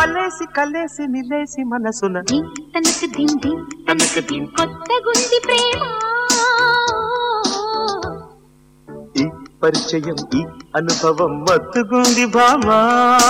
వలేసి కలేసి నిలేసి మనసున దిం తనకు దిం దిం తనకు దిం. కొత్త గుంది ప్రేమ ఈ పరిచయం ఈ అనుభవం మత్తుగుంది భామా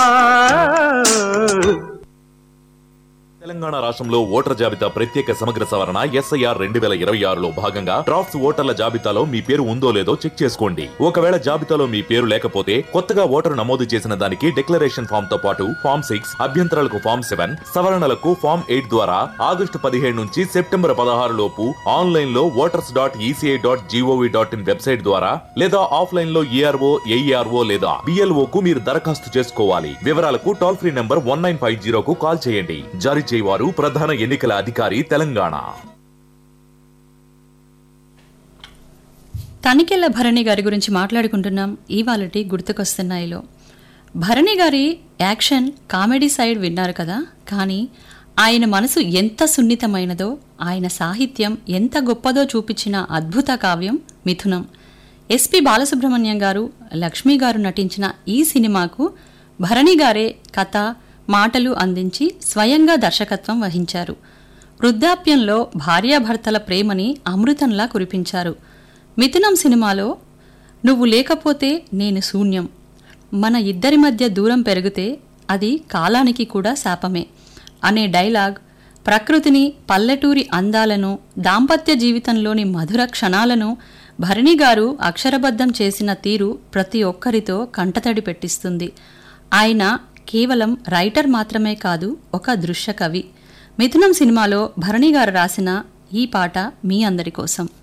తెలంగాణ రాష్ట్రంలో ఓటర్ జాబితా ప్రత్యేక సమగ్ర సవరణ ఎస్ఐఆర్ రెండు వేల ఇరవై ఆరులో భాగంగా డ్రాఫ్ట్స్ ఓటర్ల జాబితాలో మీ పేరు ఉందో లేదో చెక్ చేసుకోండి ఒకవేళ జాబితాలో మీ పేరు లేకపోతే కొత్తగా ఓటరు నమోదు చేసిన దానికి డిక్లరేషన్ ఫామ్ తో పాటు ఫామ్ సిక్స్ అభ్యంతరాలకు ఫామ్ సెవెన్ సవరణలకు ఫామ్ ఎయిట్ ద్వారా ఆగస్టు పదిహేడు నుంచి సెప్టెంబర్ పదహారు లోపు ఆన్లైన్ లో voters dot ECI dot GOV dot in website ద్వారా లేదా ఆఫ్లైన్ లో ఈఆర్ఓ ఏఈఆర్ఓ లేదా బిఎల్ఓ కు మీరు దరఖాస్తు చేసుకోవాలి వివరాలకు toll free number one nine five జీరోకు కాల్ చేయండి జారీ చేయవారు ప్రధాన ఎన్నికల అధికారి తెలంగాణ తనికెళ్ల భరణి గారి గురించి మాట్లాడుకుంటున్నాం ఇవాళటి గుర్తుకొస్తున్నాయిలో భరణి గారి యాక్షన్ కామెడీ సైడ్ విన్నారు కదా కానీ ఆయన మనసు ఎంత సున్నితమైనదో ఆయన సాహిత్యం ఎంత గొప్పదో చూపించిన అద్భుత కావ్యం మిథునం ఎస్పి బాలసుబ్రహ్మణ్యం గారు లక్ష్మి గారు నటించిన ఈ సినిమాకు భరణి గారే కథ మాటలు అందించి స్వయంగా దర్శకత్వం వహించారు వృద్ధాప్యంలో భార్యాభర్తల ప్రేమని అమృతంలా కురిపించారు మిథునం సినిమాలో నువ్వు లేకపోతే నేను శూన్యం మన ఇద్దరి మధ్య దూరం పెరిగితే అది కాలానికి కూడా శాపమే అనే డైలాగ్ ప్రకృతిని పల్లెటూరి అందాలను దాంపత్య జీవితంలోని మధుర క్షణాలను భరణి గారు అక్షరబద్ధం చేసిన తీరు ప్రతి ఒక్కరితో కంటతడి పెట్టిస్తుంది ఆయన కేవలం రైటర్ మాత్రమే కాదు ఒక దృశ్య కవి మిథునం సినిమాలో భరణి గారు రాసిన ఈ పాట మీ అందరి కోసం